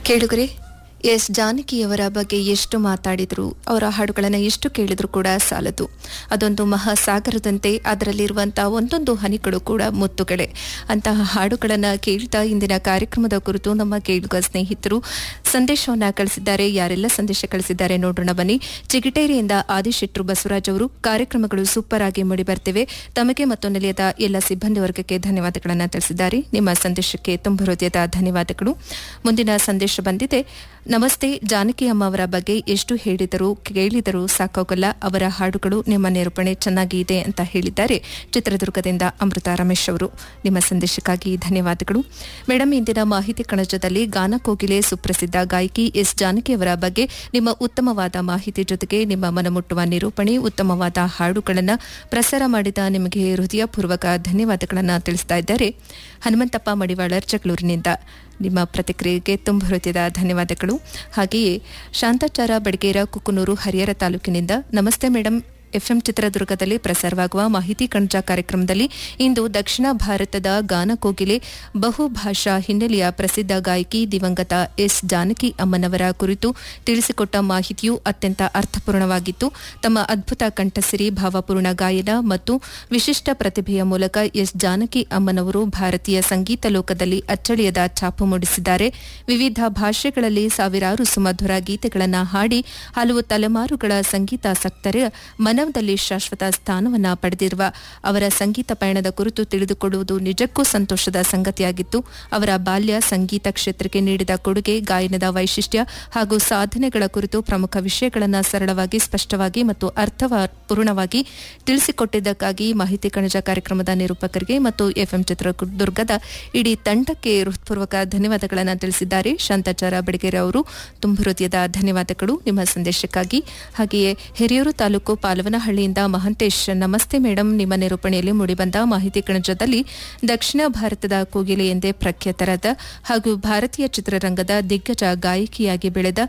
ಕೇಳುಗರೆ ಎಸ್ ಜಾನಕಿಯವರ ಬಗ್ಗೆ ಎಷ್ಟು ಮಾತಾಡಿದ್ರು ಅವರ ಹಾಡುಗಳನ್ನು ಎಷ್ಟು ಕೇಳಿದ್ರು ಕೂಡ ಸಾಲದು ಅದೊಂದು ಮಹಾಸಾಗರದಂತೆ ಅದರಲ್ಲಿರುವಂತಹ ಒಂದೊಂದು ಹನಿಗಳು ಕೂಡ ಮುತ್ತುಗಳೇ ಅಂತಹ ಹಾಡುಗಳನ್ನು ಕೇಳ್ತಾ ಇಂದಿನ ಕಾರ್ಯಕ್ರಮದ ಕುರಿತು ನಮ್ಮ ಕೇಳುಗ ಸ್ನೇಹಿತರು ಸಂದೇಶವನ್ನ ಕಳಿಸಿದ್ದಾರೆ ಯಾರೆಲ್ಲ ಸಂದೇಶ ಕಳಿಸಿದ್ದಾರೆ ನೋಡೋಣ ಬನ್ನಿ ಚಿಗಿಟೇರಿಯಿಂದ ಆದಿಶೆಟ್ರು ಬಸವರಾಜ್ ಅವರು ಕಾರ್ಯಕ್ರಮಗಳು ಸೂಪರ್ ಆಗಿ ಮೂಡಿ ಬರ್ತಿವೆ ತಮಗೆ ಮತ್ತು ನಿಲಯದ ಎಲ್ಲ ಸಿಬ್ಬಂದಿ ವರ್ಗಕ್ಕೆ ಧನ್ಯವಾದಗಳನ್ನು ತಿಳಿಸಿದ್ದಾರೆ ನಿಮ್ಮ ಸಂದೇಶಕ್ಕೆ ತುಂಬ ಹೃದಯದ ಧನ್ಯವಾದಗಳು ಮುಂದಿನ ಸಂದೇಶ ಬಂದಿದೆ ನಮಸ್ತೆ ಜಾನಕಿ ಅಮ್ಮ ಅವರ ಬಗ್ಗೆ ಎಷ್ಟು ಹೇಳಿದರೂ ಕೇಳಿದರೂ ಸಾಕಾಗಲ್ಲ ಅವರ ಹಾಡುಗಳು ನಿಮ್ಮ ನಿರೂಪಣೆ ಚೆನ್ನಾಗಿ ಇದೆ ಅಂತ ಹೇಳಿದ್ದಾರೆ ಚಿತ್ರದುರ್ಗದಿಂದ ಅಮೃತ ರಮೇಶ್ ಅವರು ನಿಮ್ಮ ಸಂದೇಶಕ್ಕಾಗಿ ಧನ್ಯವಾದಗಳು ಮೇಡಮ್ ಇಂದಿನ ಮಾಹಿತಿ ಕಣಜದಲ್ಲಿ ಗಾನ ಕೋಗಿಲೆ ಸುಪ್ರಸಿದ್ಧ ಗಾಯಕಿ ಎಸ್ ಜಾನಕಿ ಅವರ ಬಗ್ಗೆ ನಿಮ್ಮ ಉತ್ತಮವಾದ ಮಾಹಿತಿ ಜೊತೆಗೆ ನಿಮ್ಮ ಮನಮುಟ್ಟುವ ನಿರೂಪಣೆ ಉತ್ತಮವಾದ ಹಾಡುಗಳನ್ನು ಪ್ರಸಾರ ಮಾಡಿದ ನಿಮಗೆ ಹೃದಯಪೂರ್ವಕ ಧನ್ಯವಾದಗಳನ್ನು ತಿಳಿಸ್ತಾ ಇದ್ದಾರೆ ಹನುಮಂತಪ್ಪ ಮಡಿವಾಳರ್ ಜಗಳೂರಿನಿಂದ ನಿಮ್ಮ ಪ್ರತಿಕ್ರಿಯೆಗೆ ತುಂಬ ಹೃದಯದ ಧನ್ಯವಾದಗಳು ಹಾಗೆಯೇ ಶಾಂತಾಚಾರ ಬಡಗೇರ ಕುಕ್ಕನೂರು ಹರಿಹರ ತಾಲೂಕಿನಿಂದ ನಮಸ್ತೆ ಮೇಡಮ್ ಎಫ್ಎಂ ಚಿತ್ರದುರ್ಗದಲ್ಲಿ ಪ್ರಸಾರವಾಗುವ ಮಾಹಿತಿ ಕಣಜ ಕಾರ್ಯಕ್ರಮದಲ್ಲಿ ಇಂದು ದಕ್ಷಿಣ ಭಾರತದ ಗಾನ ಕೋಗಿಲೆ ಬಹುಭಾಷಾ ಹಿನ್ನೆಲೆಯ ಪ್ರಸಿದ್ಧ ಗಾಯಕಿ ದಿವಂಗತ ಎಸ್ ಜಾನಕಿ ಅಮ್ಮನವರ ಕುರಿತು ತಿಳಿಸಿಕೊಟ್ಟ ಮಾಹಿತಿಯು ಅತ್ಯಂತ ಅರ್ಥಪೂರ್ಣವಾಗಿತ್ತು ತಮ್ಮ ಅದ್ಭುತ ಕಂಠಸಿರಿ ಭಾವಪೂರ್ಣ ಗಾಯನ ಮತ್ತು ವಿಶಿಷ್ಟ ಪ್ರತಿಭೆಯ ಮೂಲಕ ಎಸ್ ಜಾನಕಿ ಅಮ್ಮನವರು ಭಾರತೀಯ ಸಂಗೀತ ಲೋಕದಲ್ಲಿ ಅಚ್ಚಳಿಯದ ಛಾಪು ಮೂಡಿಸಿದ್ದಾರೆ ವಿವಿಧ ಭಾಷೆಗಳಲ್ಲಿ ಸಾವಿರಾರು ಸುಮಧುರ ಗೀತೆಗಳನ್ನು ಹಾಡಿ ಹಲವು ತಲೆಮಾರುಗಳ ಸಂಗೀತಾಸಕ್ತರ ಮನದಲ್ಲಿ ಶಾಶ್ವತ ಸ್ಥಾನವನ್ನ ಪಡೆದಿರುವ ಅವರ ಸಂಗೀತ ಪಯಣದ ಕುರಿತು ತಿಳಿದುಕೊಳ್ಳುವುದು ನಿಜಕ್ಕೂ ಸಂತೋಷದ ಸಂಗತಿಯಾಗಿತ್ತು ಅವರ ಬಾಲ್ಯ ಸಂಗೀತ ಕ್ಷೇತ್ರಕ್ಕೆ ನೀಡಿದ ಕೊಡುಗೆ ಗಾಯನದ ವೈಶಿಷ್ಟ್ಯ ಹಾಗೂ ಸಾಧನೆಗಳ ಕುರಿತು ಪ್ರಮುಖ ವಿಷಯಗಳನ್ನು ಸರಳವಾಗಿ ಸ್ಪಷ್ಟವಾಗಿ ಮತ್ತು ಅರ್ಥಪೂರ್ಣವಾಗಿ ತಿಳಿಸಿಕೊಟ್ಟಿದ್ದಕ್ಕಾಗಿ ಮಾಹಿತಿ ಕಣಜ ಕಾರ್ಯಕ್ರಮದ ನಿರೂಪಕರಿಗೆ ಮತ್ತು ಎಫ್ಎಂ ಚಿತ್ರದುರ್ಗದ ಇಡೀ ತಂಡಕ್ಕೆ ಹೃತ್ಪೂರ್ವಕ ಧನ್ಯವಾದಗಳನ್ನು ತಿಳಿಸಿದ್ದಾರೆ ಶಾಂತಾಚಾರ ಬೆಡಗೇರಿ ಅವರು ತುಂಬ ಹೃದಯದ ಧನ್ಯವಾದಗಳು ನಿಮ್ಮ ಸಂದೇಶಕ್ಕಾಗಿ ಹಾಗೆಯೇ ಹಿರಿಯೂರು ತಾಲೂಕು ಪಾಲವನಹಳ್ಳಿಯಿಂದ ಮಹಂತೇಶ್ ನಮಸ್ತೆ ಮೇಡಮ್ ನಿಮ್ಮ ನಿರೂಪಣೆಯಲ್ಲಿ ಮೂಡಿಬಂದ ಮಾಹಿತಿ ಕಣಜದಲ್ಲಿ ದಕ್ಷಿಣ ಭಾರತದ ಕೋಗಿಲೆ ಎಂದೇ ಪ್ರಖ್ಯಾತರಾದ ಹಾಗೂ ಭಾರತೀಯ ಚಿತ್ರರಂಗದ ದಿಗ್ಗಜ ಗಾಯಕಿಯಾಗಿ ಬೆಳೆದ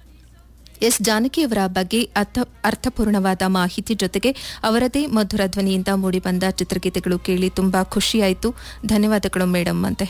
ಎಸ್ ಜಾನಕಿಯವರ ಬಗ್ಗೆ ಅರ್ಥ ಅರ್ಥಪೂರ್ಣವಾದ ಮಾಹಿತಿ ಜೊತೆಗೆ ಅವರದೇ ಮಧುರ ಧ್ವನಿಯಿಂದ ಮೂಡಿಬಂದ ಚಿತ್ರಗೀತೆಗಳು ಕೇಳಿ ತುಂಬಾ ಖುಷಿಯಾಯಿತು ಧನ್ಯವಾದಗಳು ಮೇಡಮ್ ಅಂತ